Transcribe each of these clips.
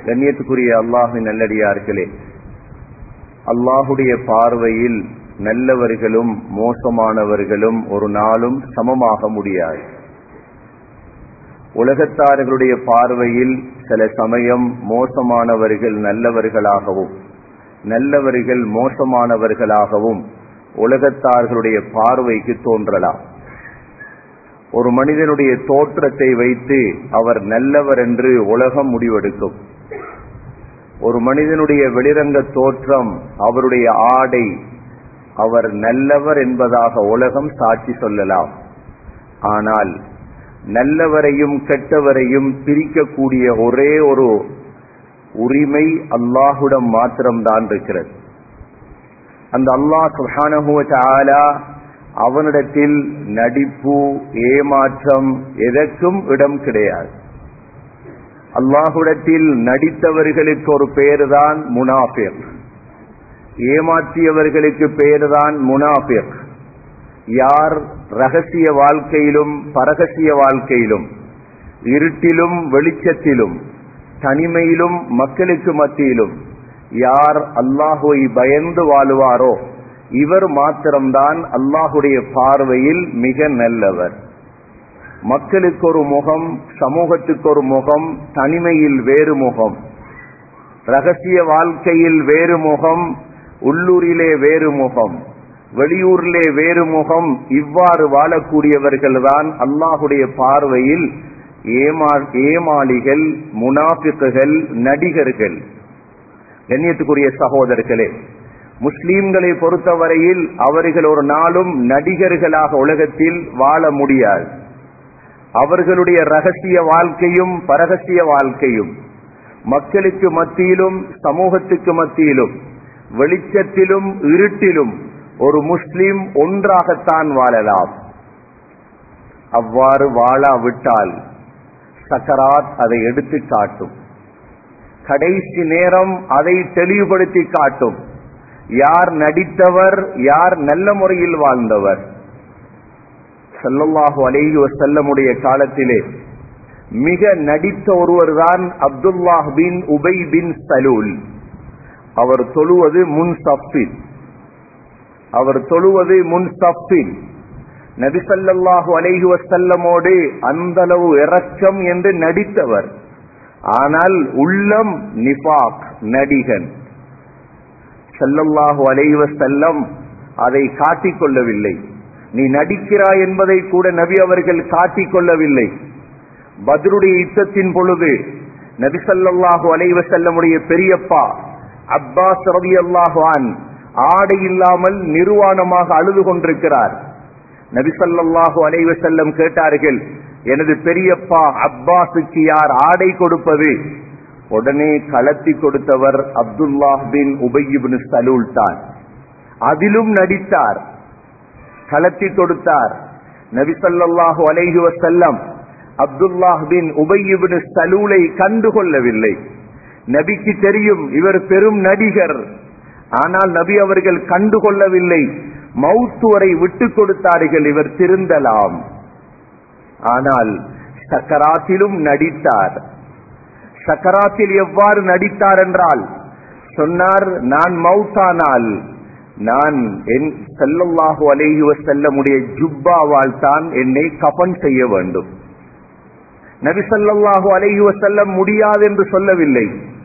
கண்ணியத்துக்குரிய அல்லாஹின் நல்லடியார்களே அல்லாஹுடைய பார்வையில் நல்லவர்களும் மோசமானவர்களும் ஒரு நாளும் சமமாக முடியாது உலகத்தார்களுடைய பார்வையில் சில சமயம் மோசமானவர்கள் நல்லவர்களாகவும் நல்லவர்கள் மோசமானவர்களாகவும் உலகத்தார்களுடைய பார்வைக்கு தோன்றலாம் ஒரு மனிதனுடைய தோற்றத்தை வைத்து அவர் நல்லவர் என்று உலகம் முடிவெடுக்கும் ஒரு மனிதனுடைய வெளிரங்க தோற்றம் அவருடைய ஆடை அவர் நல்லவர் என்பதாக உலகம் சாட்சி சொல்லலாம் ஆனால் நல்லவரையும் கெட்டவரையும் பிரிக்கக்கூடிய ஒரே ஒரு உரிமை அல்லாஹுடம் மாத்திரம்தான் இருக்கிறது அந்த அல்லாஹ் சுஹானஹுவ அவனிடத்தில் நடிப்பு ஏமாற்றம் எதற்கும் இடம் கிடையாது அல்லாஹுடத்தில் நடித்தவர்களுக்கு ஒரு பேருதான் முனாஃபிர் ஏமாற்றியவர்களுக்கு பேருதான் முனாஃபிர் யார் ரகசிய வாழ்க்கையிலும் பரகசிய வாழ்க்கையிலும் இருட்டிலும் வெளிச்சத்திலும் தனிமையிலும் மக்களுக்கு மத்தியிலும் யார் அல்லாஹுவை பயந்து வாழுவாரோ இவர் மாத்திரம்தான் அல்லாஹுடைய பார்வையில் மிக நல்லவர் மக்களுக்கு ஒரு முகம் சமூகத்துக்கு ஒரு முகம் தனிமையில் வேறு முகம் ரகசிய வாழ்க்கையில் வேறு முகம் உள்ளூரிலே வேறு முகம் வெளியூரிலே வேறு முகம் இவ்வாறு வாழக்கூடியவர்கள்தான் அல்லாஹுடைய பார்வையில் ஏமா ஏமாளிகள் முனாஃபிக்குகள் நடிகர்கள் கண்ணியத்துக்குரிய சகோதரர்களே முஸ்லீம்களை பொறுத்தவரையில் அவர்கள் ஒரு நாளும் நடிகர்களாக உலகத்தில் வாழ முடியாது அவர்களுடைய ரகசிய வாழ்க்கையும் பரகசிய வாழ்க்கையும் மக்களுக்கு மத்தியிலும் சமூகத்துக்கு மத்தியிலும் வெளிச்சத்திலும் இருட்டிலும் ஒரு முஸ்லிம் ஒன்றாகத்தான் வாழலாம் அவ்வாறு வாழாவிட்டால் சக்கராத் அதை எடுத்து காட்டும் கடைசி நேரம் அதை தெளிவுபடுத்தி காட்டும் யார் நடித்தவர் யார் நல்ல முறையில் வாழ்ந்தவர் செல்லல்லாஹு அலைஹி வசல்லமுடைய காலத்திலே மிக நடித்த ஒருவர் தான் அப்துல்லாஹ் பின் உபை பின் சலூல் அவர் தொழுவது முன் சஃபில் அவர் தொழுவது முன் சஃபில் நபிசல்லாஹு அலைஹி வசல்லமோடு அந்த அளவு இரக்கம் என்று நடித்தவர் ஆனால் உள்ளம் நிபாக் நடிகன் செல்லல்லாஹு அலைஹி வசல்லம் அதை காட்டிக் கொள்ளவில்லை நீ நடிக்கிறாய் என்பதை கூட நபி அவர்கள் காட்டிக் கொள்ளவில்லை பத்ருடைய யுத்தத்தின் பொழுது நபி சல்லாஹு அலைவ செல்லமுடைய பெரியப்பா அப்பாஸ் ரவி அல்லாஹான் ஆடை இல்லாமல் நிர்வாணமாக அழுது கொண்டிருக்கிறார் நபி சல்லாஹு அலைவ செல்லம் கேட்டார்கள் எனது பெரியப்பா அப்பாஸுக்கு யார் ஆடை கொடுப்பது உடனே கலத்தி கொடுத்தவர் அப்துல்லாஹ் பின் உபயிபின் சலூல் தான் அதிலும் நடித்தார் கலத்தி கொடுத்தார் நபிசல்லாஹு அலைஹி வசல்லம் அப்துல்லாஹ் பின் உபயிபின் சலூலை கண்டுகொள்ளவில்லை நபிக்கு தெரியும் இவர் பெரும் நடிகர் ஆனால் நபி அவர்கள் கண்டுகொள்ளவில்லை மவுத்து வரை விட்டு கொடுத்தார்கள் இவர் திருந்தலாம் ஆனால் சக்கராத்திலும் நடித்தார் சக்கராத்தில் எவ்வாறு நடித்தார் என்றால் சொன்னார் நான் மவுத்தானால் நான் என் செல்லல்லாஹு அலைஹி வசல்லமுடைய ஜுப்பாவால் தான் என்னை கபன் செய்ய வேண்டும் நபி சல்லாஹு அலைஹி வசல்லம் முடியாது என்று சொல்லவில்லை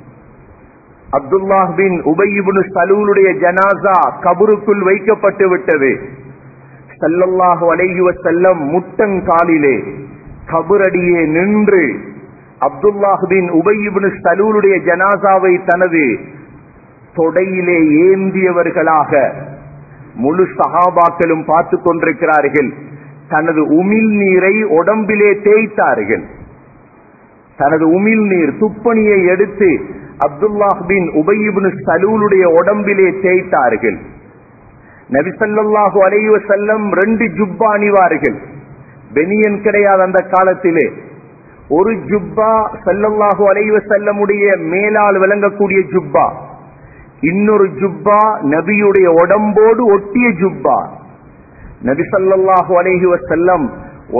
அப்துல்லாஹ் பின் உபயிபுனு சலூலுடைய ஜனாசா கபருக்குள் வைக்கப்பட்டு விட்டது சல்லல்லாஹு அலைஹி வசல்லம் முட்டங்காலிலே கபரடியே நின்று அப்துல்லாஹ் பின் உபயிபுனு சலூலுடைய ஜனாசாவை தனது தொடையிலே ஏந்தியவர்களாக முழு சகாபாக்களும் பார்த்து கொண்டிருக்கிறார்கள் தனது உமிழ் நீரை உடம்பிலே தேய்த்தார்கள் தனது உமிழ் நீர் துப்பணியை எடுத்து அப்துல்லாஹ் பின் உபயிபின் சலூலுடைய உடம்பிலே தேய்த்தார்கள் நபிசல்லாஹு அலைவ செல்லம் ரெண்டு ஜுப்பா அணிவார்கள் பெனியன் கிடையாது அந்த காலத்திலே ஒரு ஜுப்பா சல்லல்லாஹு அலைவ செல்லமுடைய மேலால் விளங்கக்கூடிய ஜுப்பா இன்னொரு ஜுப்பா நபியுடைய உடம்போடு ஒட்டிய ஜுப்பா நபி சல்லாஹு அலைஹி வசல்லம்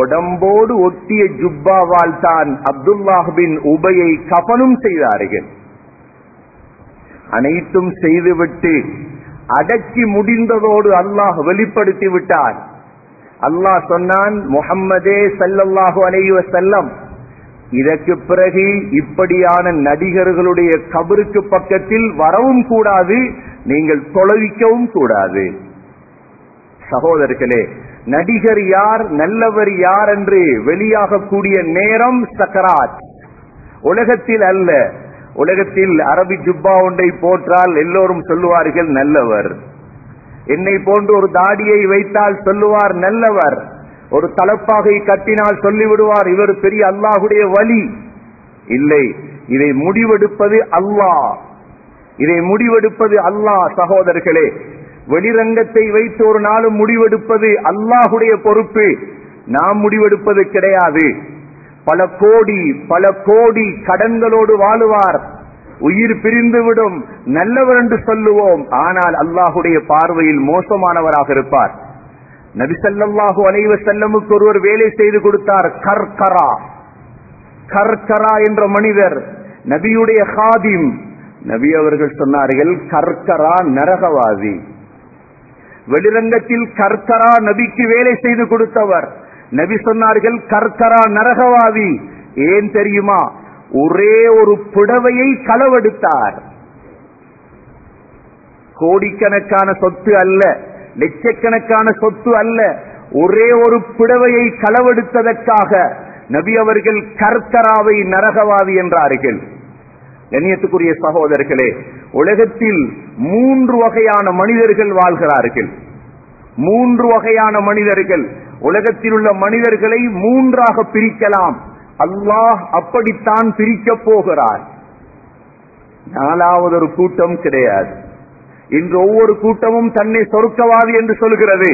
உடம்போடு ஒட்டிய ஜுப்பாவால் தான் அப்துல்லாஹ் பின் உபயை கபனும் செய்தார்கள் அனைத்தும் செய்துவிட்டு அடக்கி முடிந்ததோடு அல்லாஹ் வெளிப்படுத்தி விட்டான் அல்லாஹ் சொன்னான் முஹம்மதே ஸல்லல்லாஹு அலைஹி வஸல்லம் இதற்கு பிறகு இப்படியான நடிகர்களுடைய கபருக்கு பக்கத்தில் வரவும் கூடாது நீங்கள் தொலைவிக்கவும் கூடாது சகோதரர்களே நடிகர் யார் நல்லவர் யார் என்று வெளியாகக்கூடிய நேரம் சக்கராத் உலகத்தில் அல்ல உலகத்தில் அரபி ஜுப்பா ஒன்றை போற்றால் எல்லோரும் சொல்லுவார்கள் நல்லவர் என்னை போன்று ஒரு தாடியை வைத்தால் சொல்லுவார் நல்லவர் ஒரு தலப்பாகை கட்டினால் சொல்லிவிடுவார் இவர் பெரிய அல்லாஹுடைய வழி இல்லை இதை முடிவெடுப்பது அல்லாஹ் இதை முடிவெடுப்பது அல்லாஹ் சகோதரர்களே வெளிரங்கத்தை வைத்து ஒரு நாளும் முடிவெடுப்பது அல்லாஹுடைய பொறுப்பு நாம் முடிவெடுப்பது கிடையாது பல கோடி பல கோடி கடன்களோடு வாழுவார் உயிர் பிரிந்துவிடும் நல்லவர் என்று சொல்லுவோம் ஆனால் அல்லாஹுடைய பார்வையில் மோசமானவராக இருப்பார் நபிசல்லாஹு அலைவ செல்லமுக்கு ஒருவர் வேலை செய்து கொடுத்தார் கர்கரா கர்கரா என்ற மனிதர் நபியுடைய ஹாதிம் நபி அவர்கள் சொன்னார்கள் கர்கரா நரகவாதி வெளிரங்கத்தில் கர்கரா நபிக்கு வேலை செய்து கொடுத்தவர் நபி சொன்னார்கள் கர்கரா நரகவாதி ஏன் தெரியுமா ஒரே ஒரு புடவையை களவெடுத்தார் கோடிக்கணக்கான சொத்து அல்ல லட்சக்கணக்கான சொத்து அல்ல ஒரே ஒரு புடவையை களவெடுத்ததற்காக நபி அவர்கள் கர்கராவை நரகவாதி என்றார்கள் கண்ணியத்துக்குரிய சகோதரர்களே உலகத்தில் மூன்று வகையான மனிதர்கள் வாழ்கிறார்கள் மூன்று வகையான மனிதர்கள் உலகத்தில் உள்ள மனிதர்களை மூன்றாக பிரிக்கலாம் அல்லாஹ் அப்படித்தான் பிரிக்கப் போகிறார் நாலாவது ஒரு கூட்டம் கிடையாது இன்று ஒவ்வொரு கூட்டமும் தன்னை சொருக்கவாதி என்று சொல்கிறது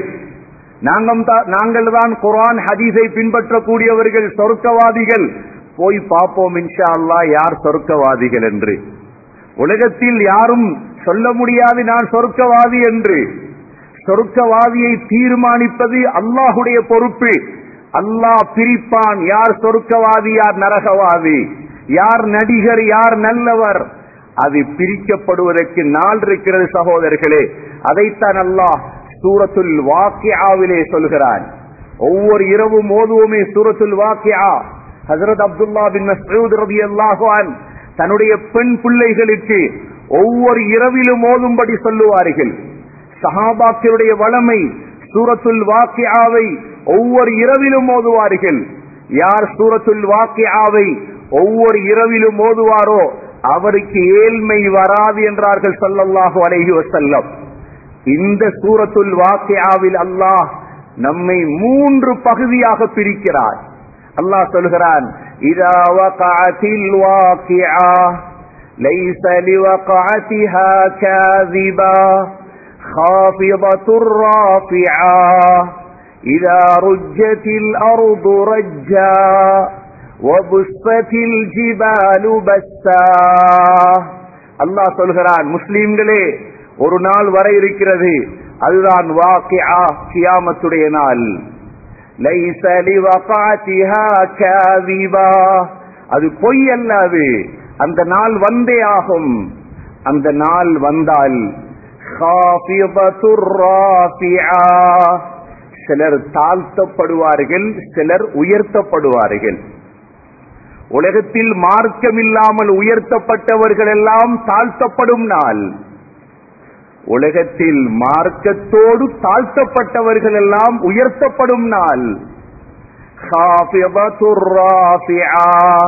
நாங்கள் தான் குரான் ஹதீஸை பின்பற்றக்கூடியவர்கள் சொருக்கவாதிகள் போய் பார்ப்போம் இன்ஷா அல்லா யார் சொருக்கவாதிகள் என்று உலகத்தில் யாரும் சொல்ல முடியாது நான் சொருக்கவாதி என்று சொருக்கவாதியை தீர்மானிப்பது அல்லாஹுடைய பொறுப்பு அல்லாஹ் பிரிப்பான் யார் சொருக்கவாதி யார் நரகவாதி யார் நடிகர் யார் நல்லவர் அது பிரிக்கப்படுவதற்கு நாள் இருக்கிறது சகோதரர்களே அதைத்தான் அல்லாஹ் சூரத்துல் வாக்கியாவிலே சொல்கிறான் ஒவ்வொரு இரவும் ஓதுவோமே சூரத்துல் வாக்கியா ஹசரத் அப்துல்லா பின் மஸ்ஊத் ரலியல்லாஹு அன் தன்னுடைய பெண் பிள்ளைகளுக்கு ஒவ்வொரு இரவிலும் ஓதும்படி சொல்லுவார்கள் சஹாபாக்களுடைய வளமை சூரத்துல் வாக்கியாவை ஒவ்வொரு இரவிலும் ஓதுவார்கள் யார் சூரத்துல் வாக்கியாவை ஒவ்வொரு இரவிலும் ஓதுவாரோ அவருக்கு ஏழ்மை வராது என்றார்கள் சொல்லல்லாஹு அலைஹி வசல்லம் இந்த சூரத்துல் வாக்கியாவில் அல்லாஹ் நம்மை மூன்று பகுதியாக பிரிக்கிறார் அல்லாஹ் சொல்கிறான் இதா வகஅத்தில் வாக்கியா ليس لوقعتها كاذبا خافضة رافعة إذا رجت الأرض رجا وبست الجبال بسا அல்லாஹ் சொல்கிறான் முஸ்லீம்களே ஒரு நாள் வர இருக்கிறது அதுதான் வாக்கியா கியாமத்துடைய நாள் லைஸ லிவகாத்திஹா காதிபா அது பொய் அல்லாது அந்த நாள் வந்தே ஆகும் அந்த நாள் வந்தால் காஃபிபத்துர் ராஃபிஆ சிலர் தாழ்த்தப்படுவார்கள் சிலர் உயர்த்தப்படுவார்கள் உலகத்தில் மார்க்கமில்லாமல் உயர்த்தப்பட்டவர்கள் எல்லாம் தாழ்த்தப்படும் நாள் உலகத்தில் மார்க்கத்தோடு தாழ்த்தப்பட்டவர்கள் எல்லாம் உயர்த்தப்படும் நாள் காஃபிபத்துர் ராஃபிஆ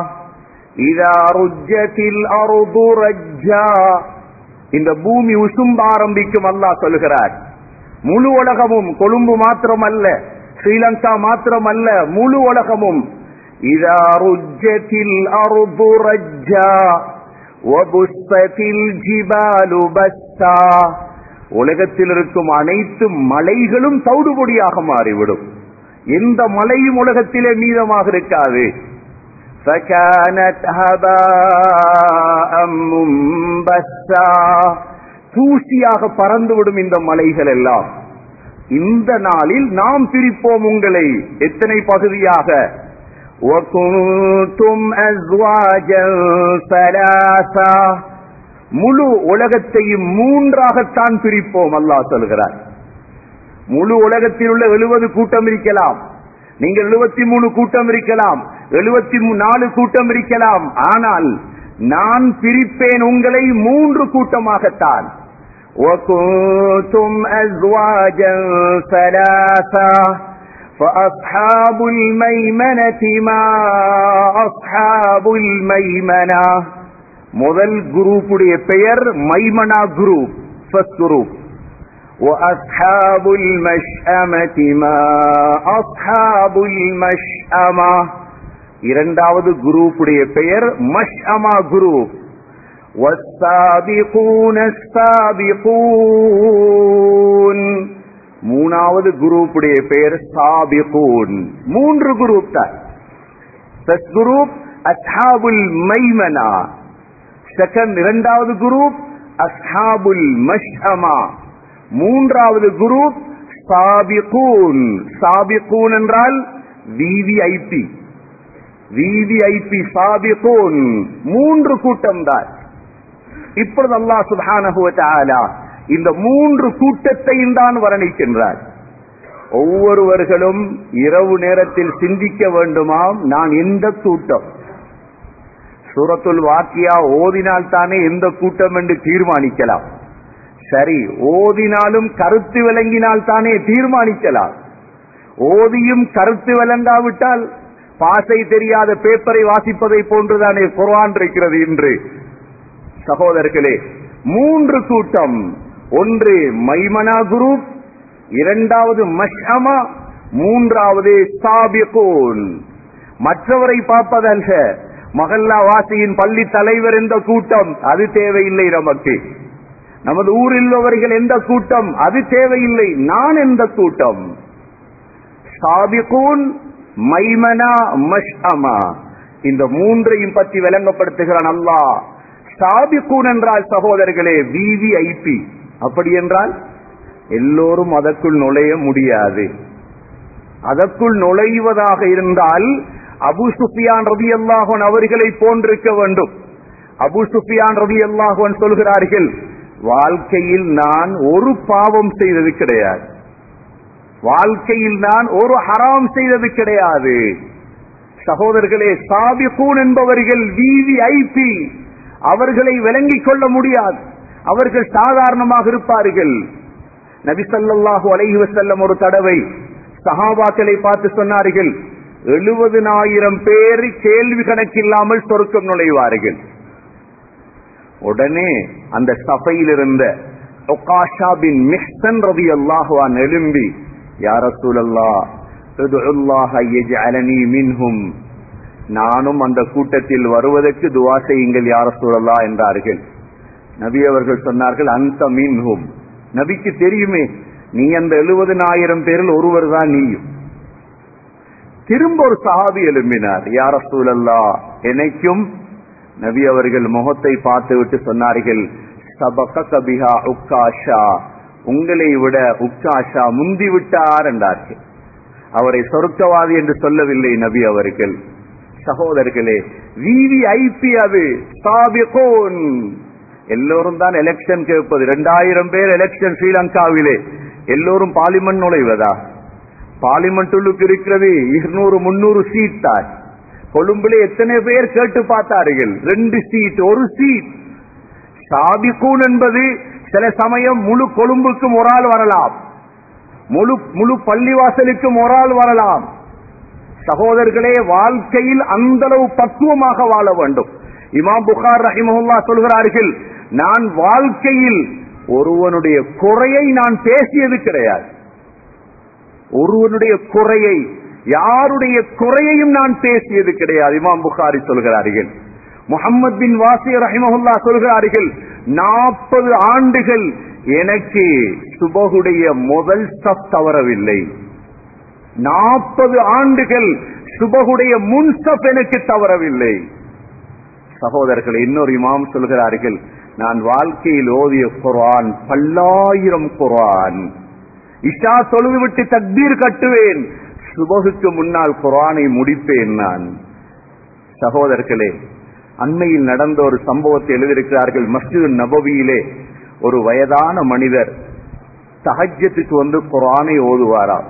இதா ருஜ்ஜத்தில் அருது ரஜ்ஜா இந்த பூமி உசும்ப ஆரம்பிக்கும் அல்லாஹ் சொல்கிறார் முழு உலகமும் கொழும்பு மாத்திரம் அல்ல ஸ்ரீலங்கா மாத்திரம் அல்ல முழு உலகமும் இதா ருஜ்ஜத்தில் அருது ரஜ்ஜா வபுஸ்தத்தில் ஜிபாலு பஸ்தா உலகத்தில் இருக்கும் அனைத்து மலைகளும் தௌடுபொடியாக மாறிவிடும் எந்த மலையும் உலகத்திலே மீதமாக இருக்காது فكانت هباء منبثا தூசியாக பறந்துவிடும் இந்த மலைகள் எல்லாம் இந்த நாளில் நாம் பிரிப்போம் உங்களை எத்தனை பகுதியாக وكنتم أزواجا ثلاثا முழு உலகத்தையும் மூன்றாகத்தான் பிரிப்போம் அல்லாஹ் சொல்கிறார் முழு உலகத்தில் உள்ள எழுபது கூட்டம் இருக்கலாம் நீங்கள் எழுபத்தி மூணு கூட்டம் இருக்கலாம் எழுபத்தி நாலு கூட்டம் இருக்கலாம் ஆனால் நான் பிரிப்பேன் உங்களை மூன்று கூட்டமாகத்தான் وكنتم أزواجا ثلاثة فأصحاب الميمنة ما أصحاب الميمنة முதல் குரூப்புடைய பெயர் மைமனா குரூப் ஃபர்ஸ்ட் குரூப் وأصحاب المشأمة ما أصحاب المشأمة இரண்டாவது குரூப்புடைய பெயர் மஷ்அமா குரூப் والسابقون السابقون மூணாவது குரூப்புடைய பெயர் சாபிகூன் மூன்று குரூப் தான் ஃபர்ஸ்ட் குரூப் அஸ்ஹாபுல் மைமனா செகண்ட் இரண்டாவது குரூப் அஸ்ஹாபுல் மஷ்அமா மூன்றாவது குரூப் சாபிகூன் சாபிகூன் என்றால் விவிஐபி விவிஐபி சாபிகூன் மூன்று கூட்டம் தான் இப்பொழுது அல்லாஹ் சுப்ஹானஹு வ தஆலா இந்த மூன்று கூட்டத்தையும் தான் வர்ணிக்கின்றார் ஒவ்வொருவர்களும் இரவு நேரத்தில் சிந்திக்க வேண்டுமாம் நான் எந்த கூட்டம் சூரத்துல் வாக்கியா ஓதினால் தானே எந்த கூட்டம் என்று தீர்மானிக்கலாம் சரி ஓதினாலும் கருத்து விளங்கினால் தானே தீர்மானிக்கலாம் ஓதியும் கருத்து விளங்காவிட்டால் பாசை தெரியாத பேப்பரை வாசிப்பதை போன்றுதானே குர்ஆன் இருக்கிறது இன்று சகோதரர்களே மூன்று கூட்டம் ஒன்று மைமனா குரூப் இரண்டாவது மஷ்அமா மூன்றாவது சாபிகூன் மற்றவரை பார்ப்பதல்ல மகல்லா வாசியின் பள்ளி தலைவர் எந்த கூட்டம் அது தேவையில்லை நமக்கு நமது ஊரில் உள்ளவர்கள் எந்த கூட்டம் அது தேவையில்லை நான் எந்த கூட்டம் சாபிகூன் மைமனா மஷ்அமா இந்த மூன்றையும் பற்றி விளங்கப்படுத்துகிறான் அல்லாஹ் சாபிகூன் என்றால் சகோதரர்களே விவிஐபி அப்படி என்றால் எல்லோரும் அதற்குள் நுழைய முடியாது அதற்குள் நுழைவதாக இருந்தால் அபு சுஃபியான் ரவி அல்லாஹன் அவர்களை போன்றிருக்க வேண்டும் அபு சுஃபியான் ரவி அல்லாஹன் சொல்கிறார்கள் வாழ்க்கையில் நான் ஒரு பாவம் செய்தது கிடையாது வாழ்க்கையில் நான் ஒரு ஹராம் செய்தது கிடையாது சகோதரர்களே சாபிகூன் என்பவர்கள் விவிஐபி அவர்களை விளங்கிக் கொள்ள முடியாது அவர்கள் சாதாரணமாக இருப்பார்கள் நபிசல்லாஹு அலைஹி வஸல்லம் ஒரு தடவை சஹாபாக்களை பார்த்து சொன்னார்கள் எழுபதுனாயிரம் பேர் கேள்வி கணக்கில்லாமல் சொருக்கம் நுழைவார்கள் உடனே அந்த சபையில் இருந்த ஒகாஷா பின் மிஹ்சன் ரவி அல்லாஹுவான் எழும்பி யார சூழல்லா மின்ஹும் நானும் அந்த கூட்டத்தில் வருவதற்கு துவா செய்யுங்கள் யார சூழல்லா என்றார்கள் நபி அவர்கள் சொன்னார்கள் அந்த மின்ஹும் நபிக்கு தெரியுமே நீ அந்த எழுபதனாயிரம் பேரில் ஒருவர் தான் நீயும் திரும்ப ஒரு சஹாபி எழும்பினார் யார சூழல்லா எனக்கும் நபி அவர்கள் முகத்தை பார்த்து விட்டு சொன்னார்கள் சபக கபிஹா உக்காஷா உங்களை விட உக்காஷா முந்தி விட்டார் என்றார்கள் அவரை சொர்க்கவாதி என்று சொல்லவில்லை நபி அவர்கள் சகோதரர்களே விவிஐபி அது சாபிகோன் எல்லோரும் தான் எலெக்ஷன் கேட்பது இரண்டாயிரம் பேர் எலெக்ஷன் ஸ்ரீலங்காவிலே எல்லோரும் பார்லிமெண்ட் நுழைவதா பார்லிமெண்ட் உள்ளுக்கு இருக்கிறது இருநூறு முன்னூறு சீட் தான் கொழும்புல எத்தனை பேர் கேட்டு பார்த்தார்கள் ரெண்டு சீட் ஒரு சீட் சாபிகூன் என்பது சில சமயம் முழு கொழும்புக்கும் ஒரு ஆள் வரலாம் முழு முழு பள்ளிவாசலுக்கும் ஒரு ஆள் வரலாம் சகோதரர்களே வாழ்க்கையில் அந்த அளவு பக்குவமாக வாழ வேண்டும் இமாம் புகார் ரஹிமஹுல்லா சொல்கிறார்கள் நான் வாழ்க்கையில் ஒருவனுடைய குறையை நான் பேசியது கிடையாது ஒருவனுடைய குறையை யாருடைய குறையையும் நான் பேசியது கிடையாது இமாம் புகாரி சொல்கிறார்கள் முகமது பின் வாசி ரஹிமஹுல்லா சொல்கிறார்கள் நாற்பது ஆண்டுகள் எனக்கு சுபகுடைய முதல் ஸ்டப் தவறவில்லை நாற்பது ஆண்டுகள் சுபகுடைய முன் ஸ்டப் எனக்கு தவறவில்லை சகோதரர்கள் இன்னொரு இமாம் சொல்கிறார்கள் நான் வாழ்க்கையில் ஓதிய குரான் பல்லாயிரம் குரான் இஷா தொழுது விட்டு தக்பீர் கட்டுவேன் சுபகுக்கு முன்னால் குரானை முடிப்பேன் நான் சகோதரர்களே அண்மையில் நடந்த ஒரு சம்பவத்தை எழுதியிருக்கிறார்கள் மஸ்ஜித் நபவியிலே ஒரு வயதான மனிதர் தஹஜத்துக்கு வந்து குரானை ஓதுவாராம்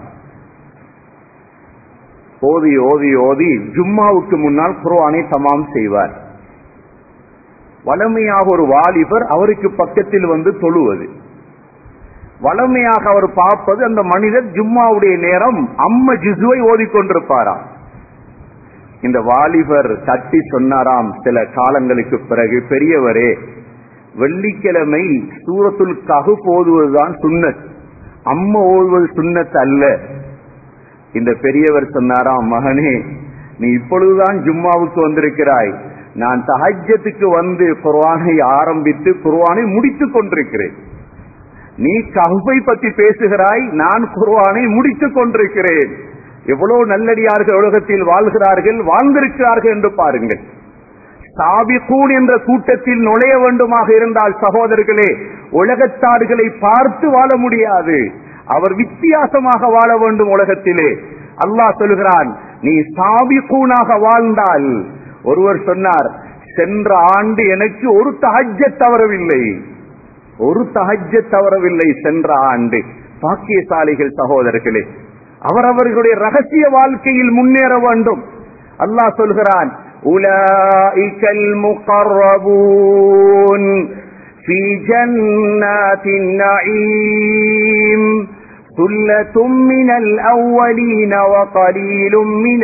ஓதி ஓதி ஓதி ஜும்மாவுக்கு முன்னால் குர்ஆனை தமாம் செய்வார் வளமையாக ஒரு வாலிபர் அவருக்கு பக்கத்தில் வந்து தொழுவது வளமையாக அவர் பார்ப்பது அந்த மனிதர் ஜும்மாவுடைய நேரம் அம்ம ஜிசுவை ஓதிக்கொண்டிருப்பாராம் இந்த வாலிபர் தட்டி சொன்னாராம் சில காலங்களுக்கு பிறகு பெரியவரே வெள்ளிக்கிழமை சூரத்துல் ககு ஓதுவதுதான் சுன்னத் அம்ம ஓதுவது சுன்னத் அல்ல இந்த பெரியவர் சொன்னாராம் மகனே நீ இப்பொழுதுதான் ஜும்மாவுக்கு வந்திருக்கிறாய் நான் தஹஜத்துக்கு வந்து குர்ஆனை ஆரம்பித்து குர்ஆனை முடித்துக் கொண்டிருக்கிறேன் நீ கஹ்பை பத்தி பேசுகிறாய் நான் குர்ஆனை முடித்துக் கொண்டிருக்கிறேன் எவ்வளவு நல்லடியார்கள் உலகத்தில் வாழ்கிறார்கள் வாழ்ந்திருக்கிறார்கள் என்று பாருங்கள் சாபிகூன் என்ற கூட்டத்தில் நுழைய வேண்டுமாக இருந்தால் சகோதரர்களே உலகத்தாடுகளை பார்த்து வாழ முடியாது அவர் வித்தியாசமாக வாழ வேண்டும் உலகத்திலே அல்லாஹ் சொல்கிறான் நீ சாபிகூனாக வாழ்ந்தால் ஒருவர் சொன்னார் சென்ற ஆண்டு எனக்கு ஒரு தஹஜ தவறவில்லை ஒரு தஹஜ தவறவில்லை சென்ற ஆண்டு பாக்கியசாலிகள் சகோதரர்களே அவரவர்களுடைய ரகசிய வாழ்க்கையில் முன்னேற வேண்டும் அல்லாஹ் சொல்கிறான் أولئك المقربون في جنات النعيم ثلة من الأولين وقليل من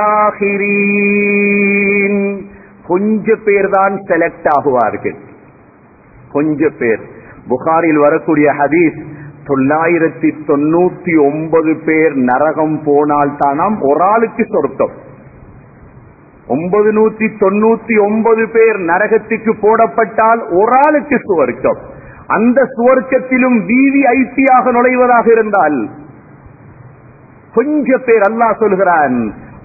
الآخرين கொஞ்ச பேர் தான் செலக்ட் ஆகுவார்கள் கொஞ்ச பேர் புகாரில் வரக்கூடிய ஹதீஸ் தொள்ளாயிரத்தி தொண்ணூத்தி ஒன்பது பேர் நரகம் போனால் தானாம் ஒரு ஆளுக்கு சொர்க்கம் ஒன்பது நூத்தி தொண்ணூத்தி ஒன்பது பேர் நரகத்துக்கு போடப்பட்டால் ஒரு ஆளுக்கு சுவர்க்கம் அந்த சுவர்க்கத்திலும் வீதி ஐபியாக நுழைவதாக இருந்தால் கொஞ்ச பேர் அல்லாஹ் சொல்கிறான்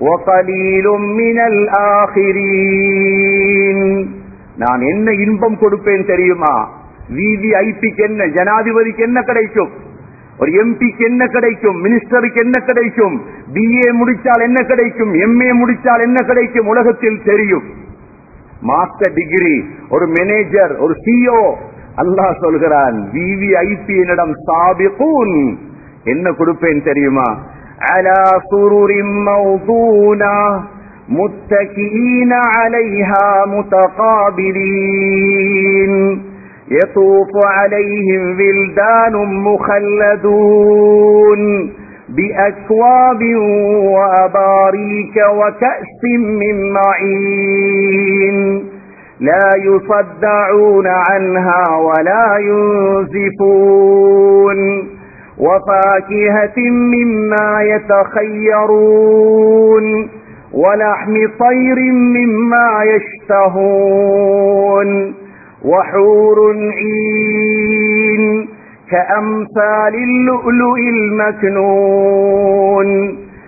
நான் என்ன இன்பம் கொடுப்பேன் தெரியுமா விவி ஐபிக்கு என்ன ஜனாதிபதிக்கு என்ன கிடைக்கும் ஒரு எம்பிக்கு என்ன கிடைக்கும் மினிஸ்டருக்கு என்ன கிடைக்கும் பிஏ முடிச்சால் என்ன கிடைக்கும் எம்ஏ முடிச்சால் என்ன கிடைக்கும் உலகத்தில் தெரியும் மாஸ்டர் டிகிரி ஒரு மேனேஜர் ஒரு சிஓ அல்லாஹ் சொல்கிறான் விவிஐபி என்னிடம் சாபிகூன் என்ன கொடுப்பேன் தெரியுமா அலா சுருரின் மௌதூனா متكئين عليها متقابلين يطوف عليهم ولدان مخلدون بأكواب وأباريك وكأس من معين لا يصدعون عنها ولا ينزفون وفاكهة مما يتخيرون ولحم طير مما يشتهون وحور عين كأمثال اللؤلؤ المكنون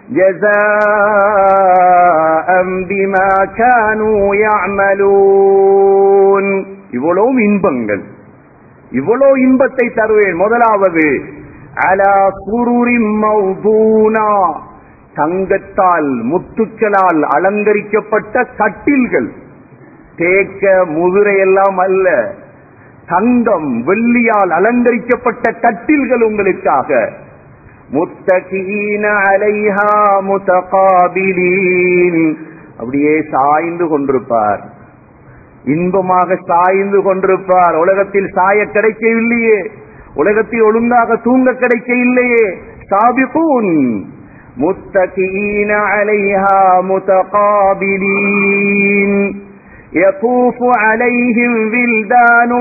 جزاء بما كانوا يعملون இவ்வளவு இன்பங்கள் இவ்வளவு இன்பத்தை தருவேன் முதலாவது அலா சுருரி மௌதூனா தங்கத்தால் முத்துக்களால் அலங்கரிக்கப்பட்ட கட்டில்கள் தேக்க முதிரை எல்லாம் அல்ல தங்கம் வெள்ளியால் அலங்கரிக்கப்பட்ட கட்டில்கள் உங்களுக்காக முத்தகீன அலைஹா முத்தகாபிலீன் அப்படியே சாய்ந்து கொண்டிருப்பார் இன்பமாக சாய்ந்து கொண்டிருப்பார் உலகத்தில் சாய கிடைக்கவில்லையே உலகத்தில் ஒழுங்காக தூங்க கிடைக்க இல்லையே சாபிகூன் முத்தகீன அலைஹா முத்தகாபிலீன் يطوف عليهم ولدان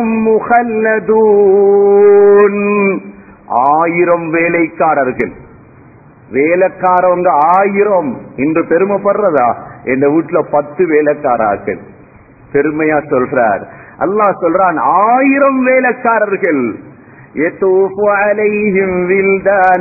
مخلدون ஆயிரம் வேலைக்காரர்கள் வேலைக்காரவங்க ஆயிரம் இன்று பெருமைப்படுறதா எங்க வீட்டுல பத்து வேலைக்காராக்கள் பெருமையா சொல்றார் அல்லாஹ் சொல்றான் ஆயிரம் வேலைக்காரர்கள் يطوف عليهم ولدان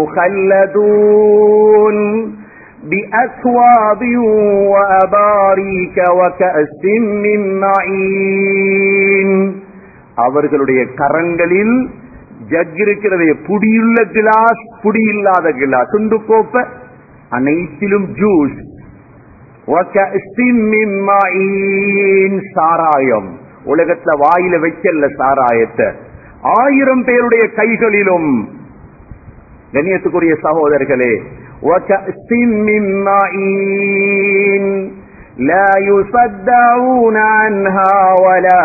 مخلدون بأكواب وأباريك وكأس من معين அவர்களுடைய கரங்களில் ஜக் இருக்கிறது புடியுள்ள கிளாஸ் புடி இல்லாத கிளாஸ் துண்டு கோப்ப அனைத்திலும் ஜூஸ் وَكَأْسٍ مِّن مَّعِينٍ சாராயம் உலகத்துல வாயில வைக்கல சாராயத்தை ஆயிரம் பேருடைய கைகளிலும் கண்ணியத்துக்குரிய சகோதரர்களே وَكَأْسٍ مِّن مَّعِينٍ لا يصدعون عنها ولا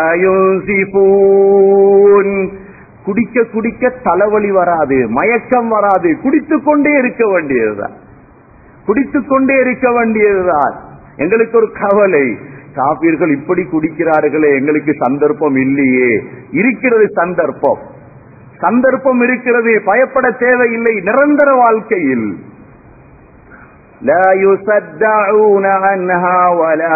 ينزفون குடிக்க குடிக்க தலைவலி வராது மயக்கம் வராது குடித்துக் கொண்டே இருக்க வேண்டியதுதான் குடித்துக் கொண்டே இருக்க வேண்டியதுதான் எங்களுக்கு ஒரு கவலை காப்பீர்கள் இப்படி குடிக்கிறார்களே எங்களுக்கு சந்தர்ப்பம் இல்லையே இருக்கிறது சந்தர்ப்பம் சந்தர்ப்பம் இருக்கிறது பயப்பட தேவையில்லை நிரந்தர வாழ்க்கையில் لا يصدعون عنها ولا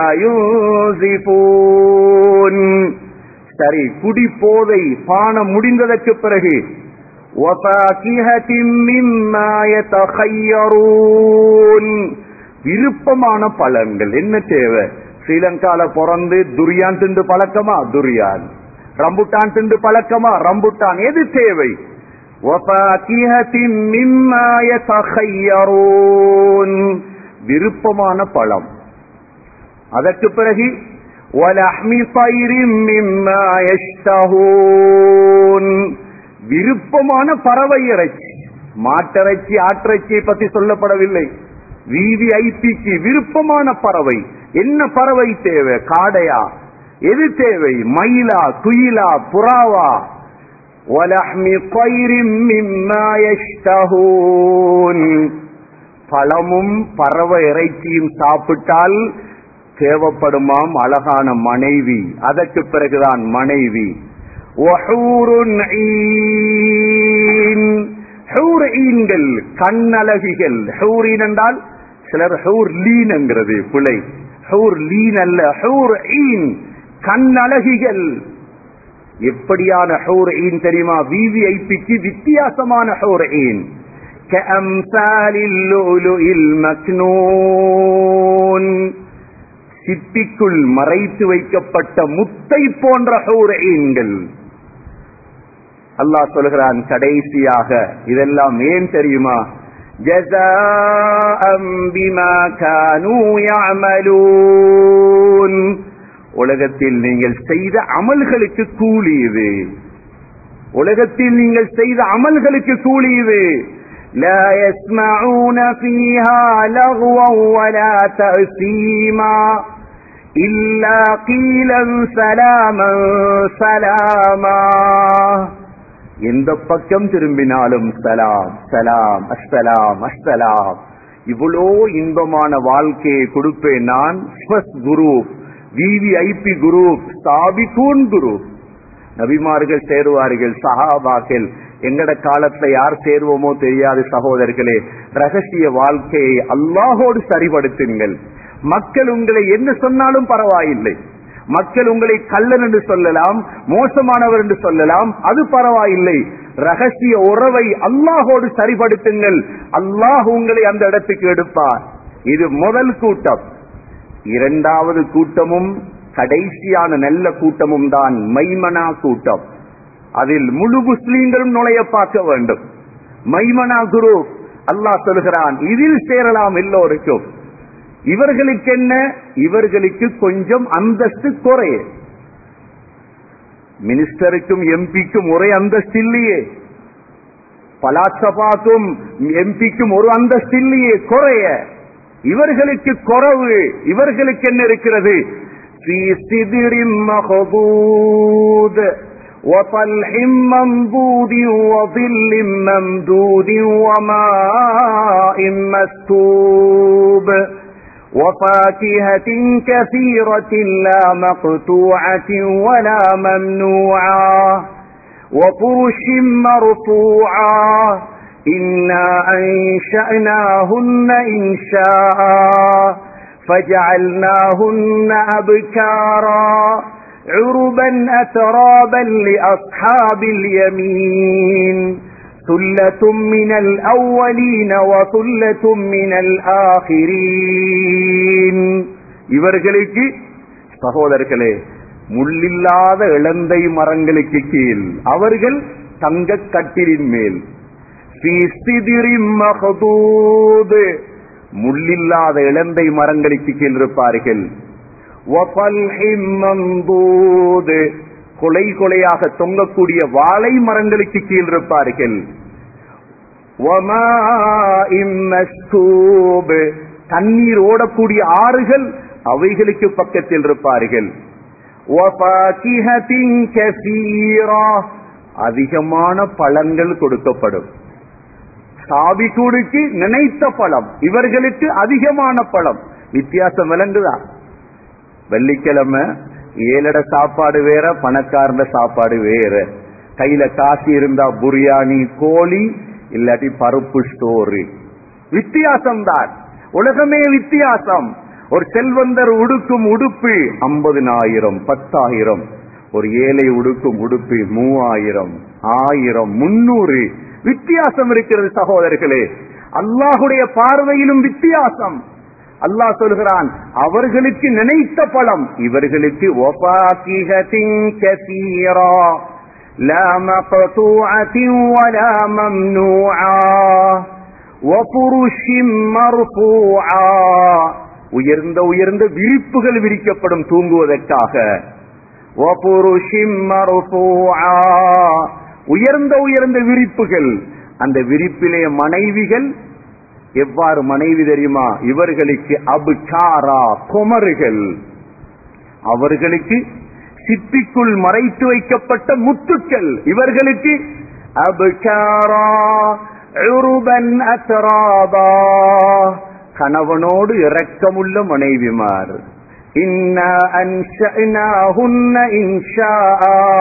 ينزفون சரி குடி போதை பானம் முடிந்ததற்கு பிறகு وَفَاكِهَةٍ مِّمَّا يَتَخَيَّرُونَ விருப்பமான பழங்கள் என்ன தேவை ஸ்ரீலங்கால பிறந்து துரியான் திண்டு பழக்கமா துரியான் ரம்புட்டான் திண்டு பழக்கமா ரம்புட்டான் எது தேவை وَفَاكِهَةٍ مِّمَّا يَتَخَيَّرُونَ விருப்பமான பழம் அதற்கு பிறகு وَلَحْمِ طَيْرٍ مِّمَّا يَشْتَهُونَ விருப்பமான பறவை இறைச்சி மாட்டிறைச்சி ஆட்டிறைச்சியை பத்தி சொல்லப்படவில்லை விவிஐபிக்கு விருப்பமான பறவை என்ன பறவை தேவை காடையா எது தேவை மயிலா குயிலா புறாவா وَلَحْمِ طَيْرٍ مِّمَّا يَشْتَهُونَ பழமும் பறவை இறைச்சியும் சாப்பிட்டால் தேவைப்படுமாம் அழகான மனைவி அதற்கு பிறகுதான் மனைவி وَحُورٌ عِينٌ ஹூர் ஈன்கள் கண்ணழகிகள் ஹூரீன் என்றால் சிலர் ஹூர் லீன் என்கிறது பிழை ஹூர் லீன் அல்ல ஹூர் ஈன் கண்ணழகிகள் எப்படியான ஹூர் ஈன் தெரியுமா விவிஐபிக்கு வித்தியாசமான ஹூர் ஈன் كأمثال اللؤلؤ المكنون சிப்பிக்குள் மறைத்து வைக்கப்பட்ட முத்தை போன்ற ஹூர் ஈன்கள் அல்லாஹ் சொல்கிறான் கடைசியாக இதெல்லாம் ஏன் தெரியுமா ஜஸாஅம் பிமா கானூ யஅமலூன் உலகத்தில் நீங்கள் செய்த அமல்களுக்கு கூலி இது உலகத்தில் நீங்கள் செய்த அமல்களுக்கு கூலி இது لا يسمعون فيها لغوا ولا تأثيما إلا قيلا سلاما سلاما எந்த பக்கம் திரும்பினாலும் சலாம் சலாம் அஸ்ஸலாம் அஸ்ஸலாம் இவ்வளோ இன்பமான வாழ்க்கையை கொடுப்பேன் நான் ஸ்வஸ் குரூப் விவிஐபி குரூப் சாபிகூன் குரூப் நபிமார்கள் சேருவார்கள் சஹாபாக்கள் எங்கட காலத்துல யார் சேருவோமோ தெரியாது சகோதரர்களே ரகசிய வாழ்க்கையை அல்லாஹோடு சரிபடுத்துங்கள் மக்கள் உங்களை என்ன சொன்னாலும் பரவாயில்லை மக்கள் உங்களை கள்ளன் என்று சொல்லலாம் மோசமானவர் என்று சொல்லலாம் அது பரவாயில்லை ரகசிய உறவை அல்லாஹோடு சரிபடுத்துங்கள் அல்லாஹ் உங்களை அந்த இடத்துக்கு எடுப்பார் இது முதல் கூட்டம் இரண்டாவது கூட்டமும் கடைசியான நல்ல கூட்டமும் தான் மைமனா கூட்டம் அதில் முழு முஸ்லீம்களும் நுழைய பார்க்க வேண்டும் மைமனா குரு அல்லாஹ் சொல்கிறான் இதில் சேரலாம் எல்லோருக்கும் இவர்களுக்கு என்ன இவர்களுக்கு கொஞ்சம் அந்தஸ்து குறைய மினிஸ்டருக்கும் எம்பிக்கும் ஒரே அந்தஸ்து இல்லையே பலாசபாக்கும் எம்பிக்கும் ஒரு அந்தஸ்து இல்லையே குறைய இவர்களுக்கு குறவு இவர்களுக்கு என்ன இருக்கிறது في سدر مخضود وطلح منضود وظل ممدود وماء مسكوب وفاكهة كثيرة لا مقطوعة ولا ممنوعة وفرش مرفوعة إنا أنشأناهن إنشاء فجعلناهن أبكارا عربا أترابا لأصحاب اليمين ثلة من الأولين وثلة من الآخرين இவர்களுக்கு சகோதரர்களே முள்ளில்லாத இளந்தை மரங்களுக்கு கீழ் அவர்கள் தங்க கட்டிலின் மேல் في سدر مخضود முள்ளில்லாத இளந்தை மரங்களுக்கு கீழ் இருப்பார்கள் وَطَلْحٍ مَّنضُودٍ கொலை கொலையாக தொங்கக்கூடிய வாழை மரங்களுக்கு கீழ் இருப்பார்கள் وَمَاءٍ مَّسْكُوبٍ தண்ணீர் ஓடக்கூடிய ஆறுகள் அவைகளுக்கு பக்கத்தில் இருப்பார்கள் وَفَاكِهَةٍ كَثِيرَةٍ அதிகமான பழங்கள் கொடுக்கப்படும் சாபிகூடுக்கு நினைத்த பழம் இவர்களுக்கு அதிகமான பழம் வித்தியாசம் விளங்குதா வெள்ளிக்கிழமை ஏழட சாப்பாடு வேற பணக்காரன சாப்பாடு வேற கையில காசு இருந்தா புரியாணி கோழி இல்லாட்டி பருப்பு ஸ்டோரு வித்தியாசம் தான் உலகமே வித்தியாசம் ஒரு செல்வந்தர் உடுக்கும் உடுப்பு ஐம்பதினாயிரம் பத்தாயிரம் ஒரு ஏழை உடுக்கும் உடுப்பு மூவாயிரம் ஆயிரம் முன்னூறு வித்தியாசம் இருக்கிறது சகோதரர்களே அல்லாஹுடைய பார்வையிலும் வித்தியாசம் அல்லாஹ் சொல்கிறான் அவர்களுக்கு நினைத்த பழம் இவர்களுக்கு ஒபாக்கிஹத்தின் கசீரா لا مقطوعة ولا ممنوعة وفرش مرفوعة உயர்ந்த உயர்ந்த விரிப்புகள் விரிக்கப்படும் தூங்குவதற்காக وفرش مرفوعة உயர்ந்த உயர்ந்த விரிப்புகள் அந்த விரிப்பிலே மனைவிகள் எவ்வாறு மனைவி தெரியுமா இவர்களுக்கு அபுச்சாரா குமருகள் அவர்களுக்கு சிப்பிக்குள் மறைத்து வைக்கப்பட்ட முத்துக்கள் இவர்களுக்கு அபுச்சாரா உருபன் அத்ராபா கணவனோடு இரக்கமுள்ள மனைவிமார் இன்னா அன்ஷஅனாஹுன்ன இன்ஷாஆ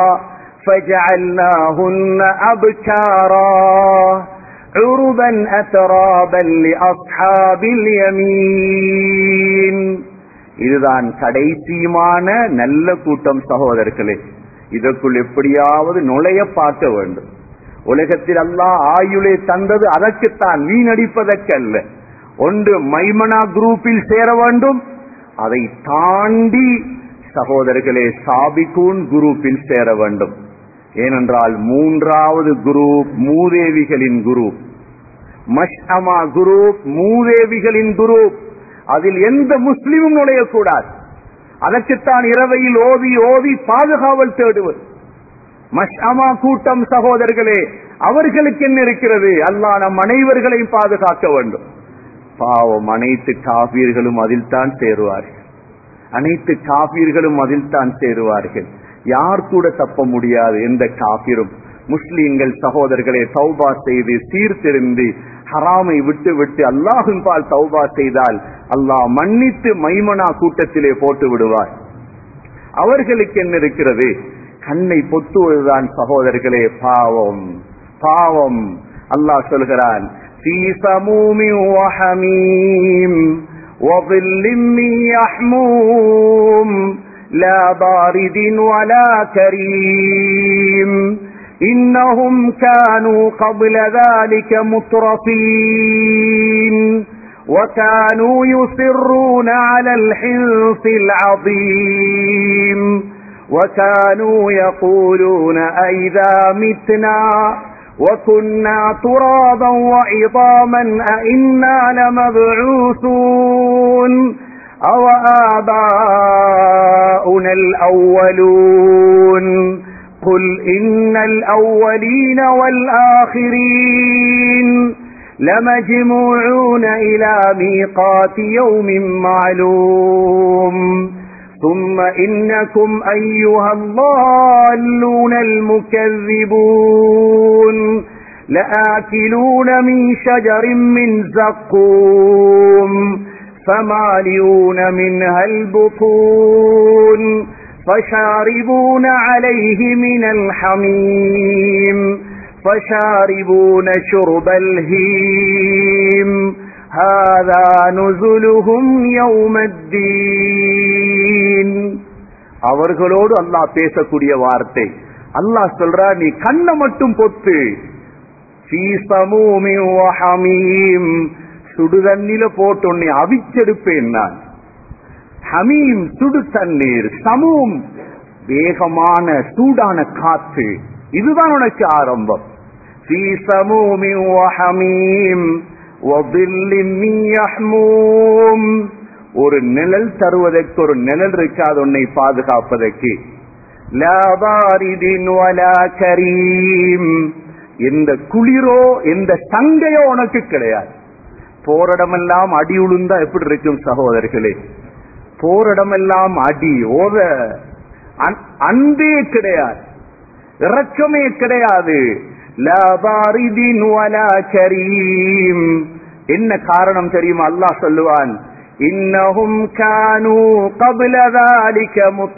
فجعلناهن أبكارا عربا أترابا لأصحاب اليمين இதுதான் கடைசியுமான நல்ல கூட்டம் சகோதரர்களே இதற்குள் எப்படியாவது நுழைய பார்க்க வேண்டும் உலகத்தில் அல்லாஹ் ஆயுளை தந்தது அதற்குத்தான் வீணடிப்பதற்கல்ல ஒன்று மைமனா குரூப்பில் சேர வேண்டும் அதை தாண்டி சகோதரர்களே சாபிகூன் குரூப்பில் சேர வேண்டும் ஏனென்றால் மூன்றாவது குரூப் மூதேவிகளின் குரூப் மஷ்அமா குரூப் மூதேவிகளின் குரூப் அதில் எந்த முஸ்லிமும் நுழையக்கூடாது அதற்குத்தான் இரவையில் ஓதி ஓதி பாதுகாவல் தேடுவது மஷ்அமா கூட்டம் சகோதரர்களே அவர்களுக்கு என்ன இருக்கிறது அல்லாஹ் நம் அனைவர்களையும் பாதுகாக்க வேண்டும் பாவம் அனைத்து காபீர்களும் அதில் தான் சேருவார்கள் அனைத்து காபீர்களும் அதில் தான் சேருவார்கள் யார் கூட தப்ப முடியாது எந்த காபிரும் முஸ்லீம்கள் சகோதரர்களை தௌபா செய்து சீர்திருந்தி ஹராமை விட்டு விட்டு அல்லாஹின் பால் தௌபா செய்தால் அல்லாஹ் மன்னித்து மைமனா கூட்டத்திலே போட்டு விடுவார் அவர்களுக்கு என்ன இருக்கிறது கண்ணை பொத்துவதுதான் சகோதரர்களே பாவம் பாவம் அல்லாஹ் சொல்கிறான் في سموم وحميم وظل من يحموم لا بارد ولا كريم إنهم كانوا قبل ذلك مترفين وكانوا يصرون على الحنص العظيم وكانوا يقولون أئذا متنا وكنا ترابا وعظاما أئنا لمبعوثون أو آباؤنا الأولون قل إن الأولين والآخرين لمجموعون إلى ميقات يوم معلوم ثم إنكم أيها الضالون المكذبون لآكلون من شجر من زقوم فمالئون منها البطون فشاربون عليه من الحميم فشاربون شرب الهيم هذا نزلهم يوم الدين அவர்களோடு அல்லாஹ் பேசக்கூடிய வார்த்தை அல்லாஹ் சொல்றா நீ கண்ணை மட்டும் பொத்து ஃபீ சமூமி வஹமீம் சுடு தண்ணில போட்டு உன்னை அவிச்செடுப்பேன் நான் ஹமீம் சுடு தண்ணீர் சமூம் வேகமான சூடான காற்று இதுதான் உனக்கு ஆரம்பம் ஃபீ சமூமி வஹமீம் وظل من يحموم ஒரு நிழல் தருவதற்கு ஒரு நிழல் இருக்காது உன்னை பாதுகாப்பதற்கு லா பாரிதின் வலா கரீம் எந்த குளிரோ எந்த சங்கையோ உனக்கு கிடையாது போரிடமெல்லாம் அடி உளுந்தா எப்படி இருக்கும் சகோதரர்களே போரிடமெல்லாம் அடி ஓத அன்- அன்பே கிடையாது இரக்கமே கிடையாது லா பாரிதின் வலா கரீம் என்ன காரணம் தெரியுமா அல்லாஹ் சொல்லுவான் இன்னஹும் கானூ قبل ذلك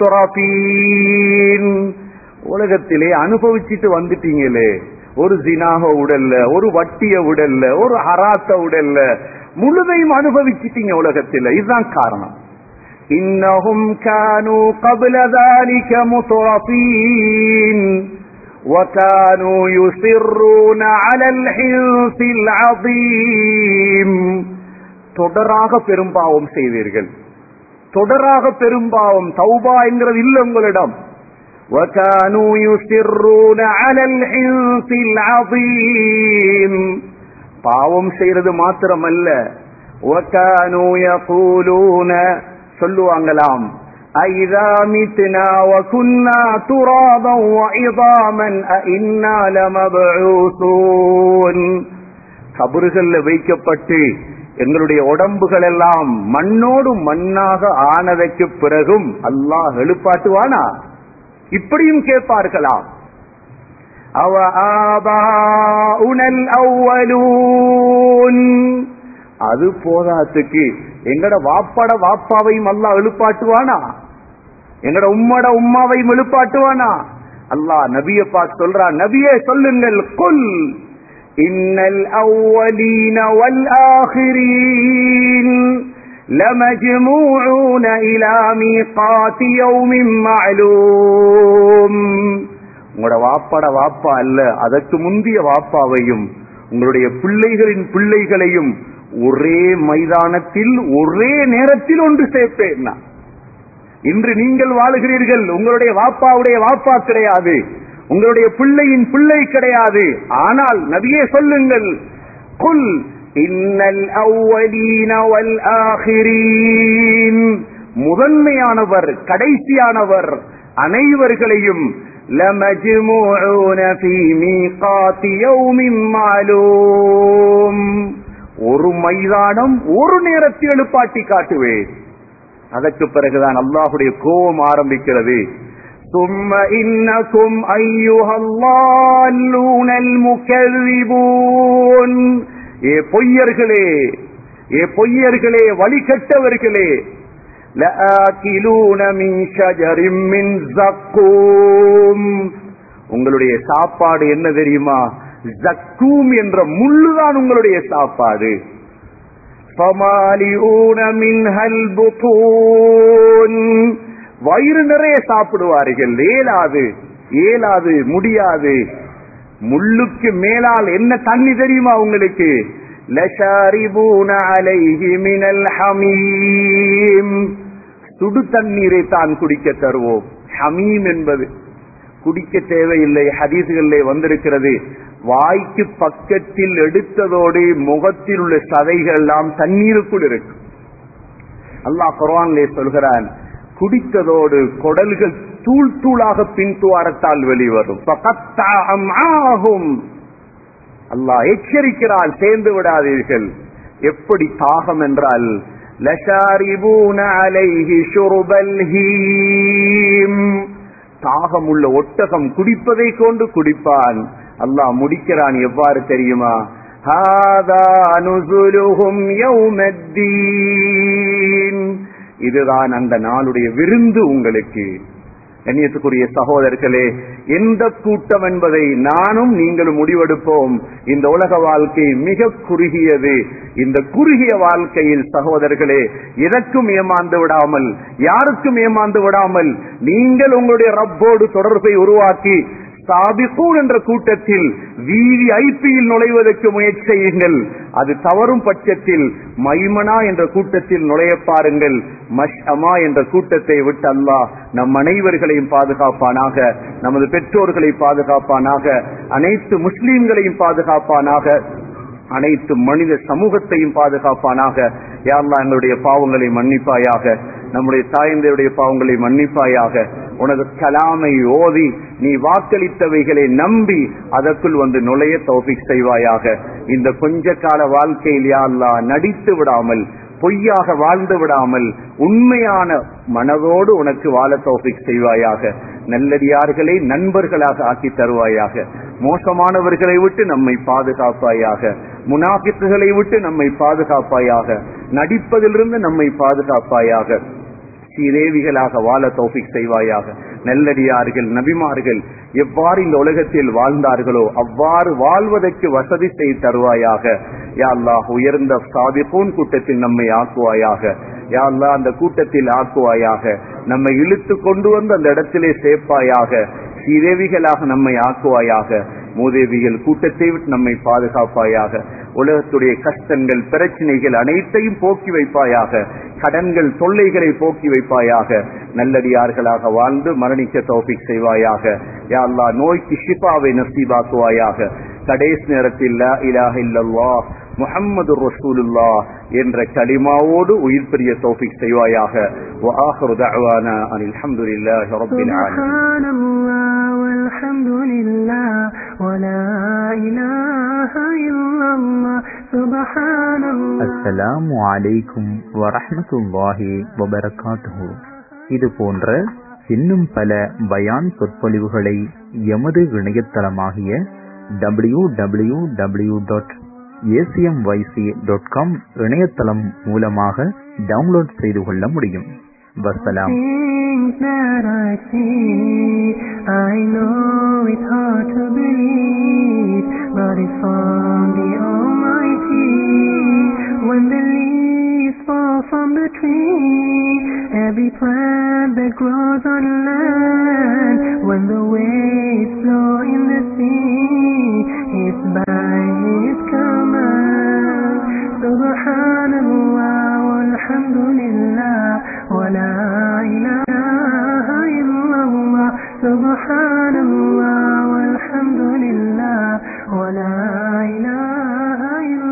முத்ரபீன் உலகத்திலே அனுபவிச்சிட்டு வந்துட்டீங்களே ஒரு ஜினாக உடல்ல ஒரு வட்டிய உடல்ல ஒரு ஹராத்த உடல்ல முழுதையும் அனுபவிச்சிட்டீங்க உலகத்தில் இதுதான் காரணம் إنهم كانوا قبل ذلك مترفين وكانوا يصرون على الحنث العظيم தொடராக பெரும்பாவம் செய்தீர்கள் தொடராக பெரும்பாவம் தௌபா என்கிறது இல்ல உங்களிடம் وكانوا يصرون على الحنث العظيم பாவம் செய்யறது மாத்திரமல்ல وكانوا يقولون சொல்லுவாங்களாம் أَإِذَا مِتْنَا وَكُنَّا تُرَابًا وَعِظَامًا أَإِنَّا لَمَبْعُوثُونَ கபறுகள்ல வைக்கப்பட்டு எங்களுடைய உடம்புகள் எல்லாம் மண்ணோடு மண்ணாக ஆனதற்கு பிறகும் அல்லாஹ் எழுப்பாட்டுவானா இப்படியும் கேட்பார்களாம் அவ ஆபாஉனல் அவ்வலூன் அது போதாத்துக்கு எங்கட வாப்பாட வாப்பாவையும் அல்லாஹ் எழுப்பாட்டுவானா எங்கட உம்மட உம்மாவையும் எழுப்பாட்டுவானா அல்லாஹ் நபிய பார்த்து சொல்றான் நபியே சொல்லுங்கள் குல் இன்னல் அவ்வலீன வல் ஆஹிரீன் لمجموعون إلى ميقات يوم معلوم உங்களோட வாப்பாட வாப்பா அல்ல அதற்கு முந்திய வாப்பாவையும் உங்களுடைய பிள்ளைகளின் பிள்ளைகளையும் ஒரே மைதானத்தில் ஒரே நேரத்தில் ஒன்று சேர்ப்பேன் நான். இன்று நீங்கள் வாழுகிறீர்கள் உங்களுடைய வாப்பாவுடைய வாப்பா கிடையாது உங்களுடைய பிள்ளையின் பிள்ளை கிடையாது ஆனால் நபியே சொல்லுங்கள் குல் இன்னல் அவ்வலீன வல் ஆஹிரீன் முதன்மையானவர் கடைசியானவர் அனைவர்களையும் لمجموعون في ميقات يوم معلوم ஒரு மைதானம் ஒரு நேரத்தில் எழுப்பாட்டி காட்டுவேன் அதற்கு பிறகுதான் அல்லாஹுடைய கோபம் ஆரம்பிக்கிறது ثم إنكم أيها الضالون المكذبون ஏ பொய்யர்களே ஏ பொய்யர்களே வழிகட்டவர்களே لآكلون من شجر من زقوم உங்களுடைய சாப்பாடு என்ன தெரியுமா ஜக்கூம் என்ற முள்ளுதான் உங்களுடைய சாப்பாடு فمالئون منها البطون வயிறு நிறைய சாப்பிடுவார்கள் ஏலாது ஏலாது முடியாது முள்ளுக்கு மேலால் என்ன தண்ணி தெரியுமா உங்களுக்கு லஷாரிபூன அலைஹி மினல் ஹமீம் சுடு தண்ணீரை தான் குடிக்க தருவோம் ஹமீம் என்பது குடிக்க தேவையில்லை ஹதீசுகளிலே வந்திருக்கிறது வாய்க்கு பக்கத்தில் எடுத்ததோடு முகத்தில் உள்ள சதைகள் எல்லாம் தண்ணீருக்குள் இருக்கும் அல்லாஹ் குர்ஆனிலே சொல்கிறான் குடித்ததோடு குடல்கள் தூள் தூளாக பின் துவாரத்தால் வெளிவரும் ஃபகத்தா அம்ஆஹும். அல்லாஹ் எச்சரிக்கிறான் சேர்ந்து விடாதீர்கள் எப்படி தாகம் என்றால் லஷாரிபூன அலைஹி ஷுர்பல் ஹீம் தாகம் உள்ள ஒட்டகம் குடிப்பதை கொண்டு குடிப்பான் அல்லாஹ் முடிக்கிறான் எவ்வாறு தெரியுமா ஹாதா நுசுலுஹும் யௌமத்தீன் இதுதான் அந்த நாளுடைய விருந்து உங்களுக்கு கண்ணியத்துக்குரிய சகோதரர்களே எந்த கூட்டம் என்பதை நானும் நீங்களும் முடிவெடுப்போம் இந்த உலக வாழ்க்கை மிக குறுகியது இந்த குறுகிய வாழ்க்கையில் சகோதரர்களே எதற்கும் ஏமாந்து விடாமல் யாருக்கும் ஏமாந்து விடாமல் நீங்கள் உங்களுடைய ரப்போடு தொடர்பை உருவாக்கி சாபிகூன் என்ற கூட்டத்தில் வீதி ஐபியில் நுழைவதற்கு முயற்சி செய்யுங்கள் அது தவறும் பட்சத்தில் மைமனா என்ற கூட்டத்தில் நுழைய பாருங்கள் மஷ்அமா என்ற கூட்டத்தை விட்டு அல்லாஹ் நம் அனைவர்களையும் பாதுகாப்பானாக நமது பெற்றோர்களை பாதுகாப்பானாக அனைத்து முஸ்லீம்களையும் பாதுகாப்பானாக அனைத்து மனித சமூகத்தையும் பாதுகாப்பானாக யாரெல்லாம் எங்களுடைய பாவங்களை மன்னிப்பாயாக நம்முடைய தாயந்தருடைய பாவங்களை மன்னிப்பாயாக உனது கலாமை ஓதி நீ வாக்களித்தவைகளை நம்பி அதற்குள் வந்து நுழைய தௌபிக் செய்வாயாக இந்த கொஞ்ச கால வாழ்க்கையில் யாழ்லா நடித்து விடாமல் பொய்யாக வாழ்ந்து விடாமல் உண்மையான மனதோடு உனக்கு வாழ தௌபிக் செய்வாயாக நல்லடியார்களை நண்பர்களாக ஆக்கி தருவாயாக மோசமானவர்களை விட்டு நம்மை பாதுகாப்பாயாக முனாபித்துகளை விட்டு நம்மை பாதுகாப்பாயாக நடிப்பதிலிருந்து நம்மை பாதுகாப்பாயாக சீதேவிகளாக வாழ தௌபிக் செய்வாயாக நல்லடியார்கள் நபிமார்கள் எவ்வாறு இந்த உலகத்தில் வாழ்ந்தார்களோ அவ்வாறு வாழ்வதற்கு வசதி செய்து தருவாயாக யா அல்லாஹ் உயர்ந்த சாதிப்போன் கூட்டத்தில் நம்மை ஆக்குவாயாக யா அல்லாஹ் அந்த கூட்டத்தில் ஆக்குவாயாக நம்மை இழுத்து கொண்டு வந்து அந்த இடத்திலே சேர்ப்பாயாக சீதேவிகளாக நம்மை ஆக்குவாயாக மூதேவிகள் கூட்டத்தை விட்டு நம்மை பாதுகாப்பாயாக உலகத்துடைய கஷ்டங்கள் பிரச்சனைகள் அனைத்தையும் போக்கி வைப்பாயாக கடன்கள் தொல்லைகளை போக்கி வைப்பாயாக நல்லடியார்களாக வாழ்ந்து மரணிக்க தௌபிக் செய்வாயாக யா அல்லாஹ் நோய்க்கு ஷிஃபாவை நசீபாக்குவாயாக கடைசி நேரத்தில் லா இலாஹ இல்லல்லாஹ் முஹம்மது ரசூலுல்லா என்ற கலிமாவோடு உயிர் பெரிய தௌஃபிக் செய்வாயாக وآخر دعوانا أن الحمد لله رب العالمين سبحان الله والحمد لله ولا إله إلا الله سبحان الله அஸ்ஸலாமு அலைக்கும் வரஹ்மத்துல்லாஹி வபரகாத்துஹு இது போன்ற இன்னும் பல பயான் சொற்பொழிவுகளை எமது இணையதளமாகிய W W W dot ACMYC dot com இணையதளம் மூலமாக டவுன்லோட் செய்து கொள்ள முடியும் வசலாம் Things that I see, I know it's hard to believe, but it's from the Almighty. When the leaves fall from the tree, every plant that grows on land, when the waves flow in the sea, it's by His command. Subhanallah walhamdulillah wa la ilaha illallah. Subhanallah walhamdulillah wa la ilaha illallah.